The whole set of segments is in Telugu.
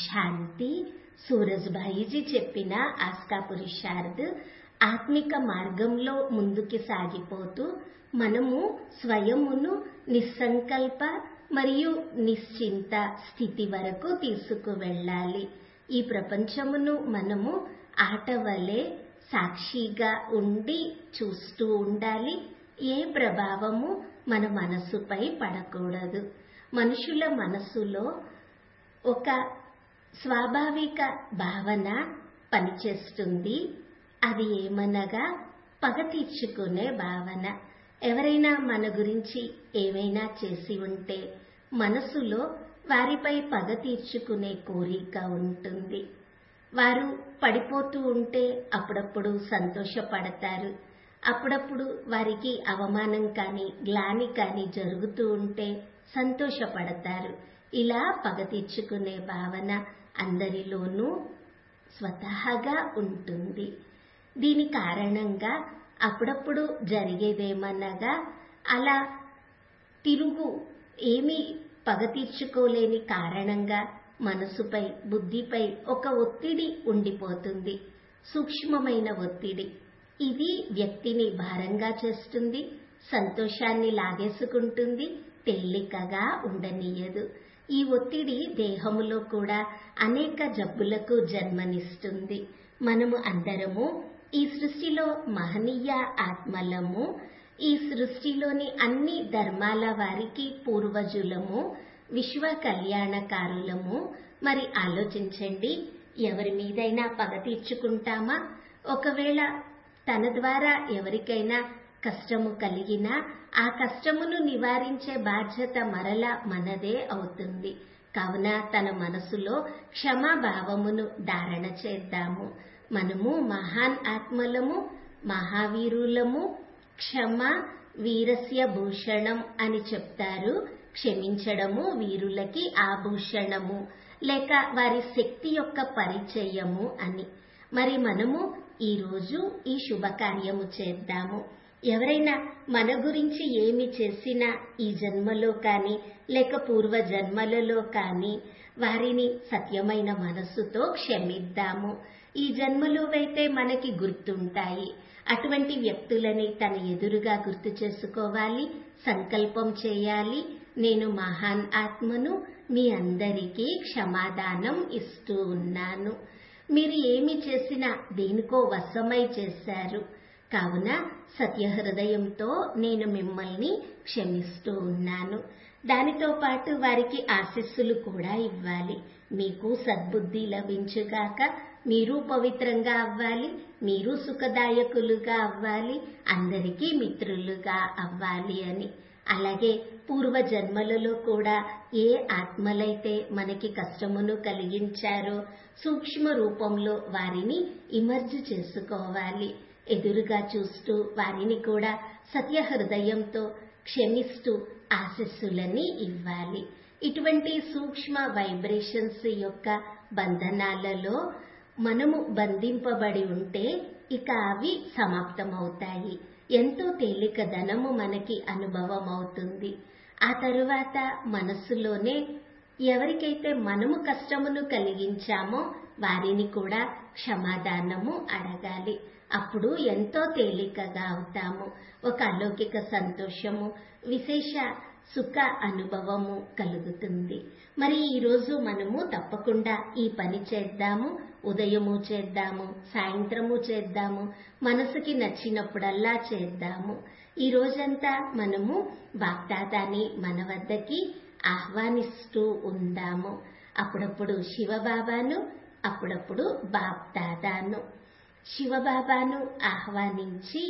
శాంతి సూరజ్భాయిజీ చెప్పిన ఆస్కా పురుషార్థ్ ఆత్మిక మార్గంలో ముందుకి సాగిపోతూ మనము స్వయమును నిస్సంకల్ప మరియు నిశ్చింత స్థితి వరకు తీసుకువెళ్ళాలి ఈ ప్రపంచమును మనము ఆట వలె సాక్షిగా ఉండి చూస్తూ ఉండాలి ఏ ప్రభావము మన మనసుపై పడకూడదు మనుషుల మనసులో ఒక స్వాభావిక భావన పనిచేస్తుంది అది ఏమనగా పగ తీర్చుకునే భావన ఎవరైనా మన గురించి ఏమైనా చేసి ఉంటే మనసులో వారిపై పగ తీర్చుకునే కోరిక ఉంటుంది వారు పడిపోతూ ఉంటే అప్పుడప్పుడు సంతోషపడతారు అప్పుడప్పుడు వారికి అవమానం కానీ గ్లాని కానీ జరుగుతూ ఉంటే సంతోషపడతారు ఇలా పగ తీర్చుకునే భావన అందరిలోనూ స్వతహాగా ఉంటుంది దీని కారణంగా అప్పుడప్పుడు జరిగేదేమనగా అలా తిరుగు ఏమీ పగ తీర్చుకోలేని కారణంగా మనసుపై బుద్ధిపై ఒక ఒత్తిడి ఉండిపోతుంది సూక్ష్మమైన ఒత్తిడి ఇది వ్యక్తిని భారంగా చేస్తుంది సంతోషాన్ని లాగేసుకుంటుంది తేలికగా ఉండనీయదు ఈ ఒత్తిడి దేహములో కూడా అనేక జబ్బులకు జన్మనిస్తుంది మనము అందరము ఈ సృష్టిలో మహనీయ ఆత్మలము ఈ సృష్టిలోని అన్ని ధర్మాల వారికి పూర్వజులము విశ్వ కళ్యాణకారులము మరి ఆలోచించండి ఎవరి మీదైనా పగ తీర్చుకుంటామా ఒకవేళ తన ద్వారా ఎవరికైనా కష్టము కలిగినా ఆ కష్టమును నివారించే బాధ్యత మరల మనదే అవుతుంది కావున తన మనసులో క్షమాభావమును ధారణ చేద్దాము మనము మహాన్ ఆత్మలము మహావీరులము క్షమ వీరస్య భూషణం అని చెప్తారు క్షమించడము వీరులకి ఆభూషణము లేక వారి శక్తి యొక్క పరిచయము అని మరి మనము ఈరోజు ఈ శుభకార్యము చేద్దాము ఎవరైనా మన గురించి ఏమి చేసినా ఈ జన్మలో కానీ లేక పూర్వ జన్మలలో కానీ వారిని సత్యమైన మనస్సుతో క్షమిద్దాము ఈ జన్మలోవైతే మనకి గుర్తుంటాయి అటువంటి వ్యక్తులని తన ఎదురుగా గుర్తు చేసుకోవాలి సంకల్పం చేయాలి నేను మహాన్ ఆత్మను మీ అందరికీ క్షమాదానం ఇస్తూ ఉన్నాను మీరు ఏమి చేసినా దేనికో వశమై చేశారు కావున సత్య హృదయంతో నేను మిమ్మల్ని క్షమిస్తూ ఉన్నాను దానితో పాటు వారికి ఆశీస్సులు కూడా ఇవ్వాలి మీకు సద్బుద్ధి లభించుగాక మీరు పవిత్రంగా అవ్వాలి మీరు సుఖదాయకులుగా అవ్వాలి అందరికీ మిత్రులుగా అవ్వాలి అని అలాగే పూర్వ జన్మలలో కూడా ఏ ఆత్మలైతే మనకి కష్టమును కలిగించారో సూక్ష్మ రూపంలో వారిని ఇమర్జ్ చేసుకోవాలి ఎదురుగా చూస్తూ వారిని కూడా సత్య హృదయంతో క్షమిస్తూ ఆశస్సులని ఇవ్వాలి ఇటువంటి సూక్ష్మ వైబ్రేషన్స్ యొక్క బంధనాలలో మనము బంధింపబడి ఉంటే ఇక అవి సమాప్తమవుతాయి ఎంతో తేలిక ధనము మనకి అనుభవం అవుతుంది ఆ తరువాత మనస్సులోనే ఎవరికైతే మనము కష్టమును కలిగించామో వారిని కూడా క్షమాదానము అడగాలి అప్పుడు ఎంతో తేలికగా అవుతాము ఒక అలౌకిక సంతోషము విశేష సుఖ అనుభవము కలుగుతుంది మరి ఈరోజు మనము తప్పకుండా ఈ పని చేద్దాము ఉదయము చేద్దాము సాయంత్రము చేద్దాము మనసుకి నచ్చినప్పుడల్లా చేద్దాము ఈ రోజంతా మనము బాప్దాదాని మన వద్దకి ఆహ్వానిస్తూ ఉందాము అప్పుడప్పుడు శివబాబాను అప్పుడప్పుడు బాప్దాదాను శివబాబాను ఆహ్వానించి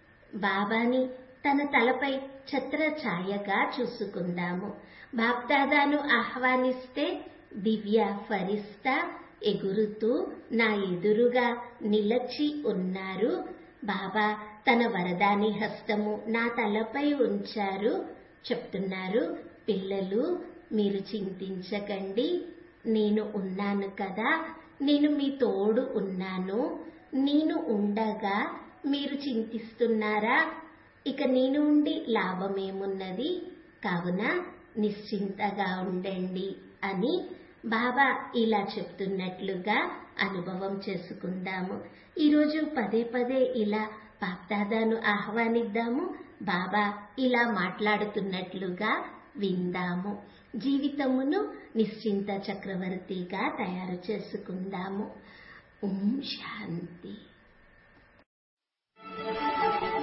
బాబాని తన తలపై ఛత్ర ఛాయగా చూసుకుందాము బాప్దాదాను ఆహ్వానిస్తే దివ్య ఫరిస్తా ఎగురుతూ నా ఎదురుగా నిలచి ఉన్నారు బాబా తన వరదాని హస్తము నా తలపై ఉంచారు చెప్తున్నారు పిల్లలు మీరు చింతించకండి నేను ఉన్నాను కదా నేను మీ తోడు ఉన్నాను నేను ఉండగా మీరు చింతిస్తున్నారా ఇక నేను ఉండి లాభమేమున్నది కావున నిశ్చింతగా ఉండండి అని బాబా ఇలా చెప్తున్నట్లుగా అనుభవం చేసుకుందాము ఈరోజు పదే పదే ఇలా బాప్దాదాను ఆహ్వానిద్దాము బాబా ఇలా మాట్లాడుతున్నట్లుగా విందాము జీవితమును నిశ్చింత చక్రవర్తిగా తయారు చేసుకుందాము ఓం శాంతి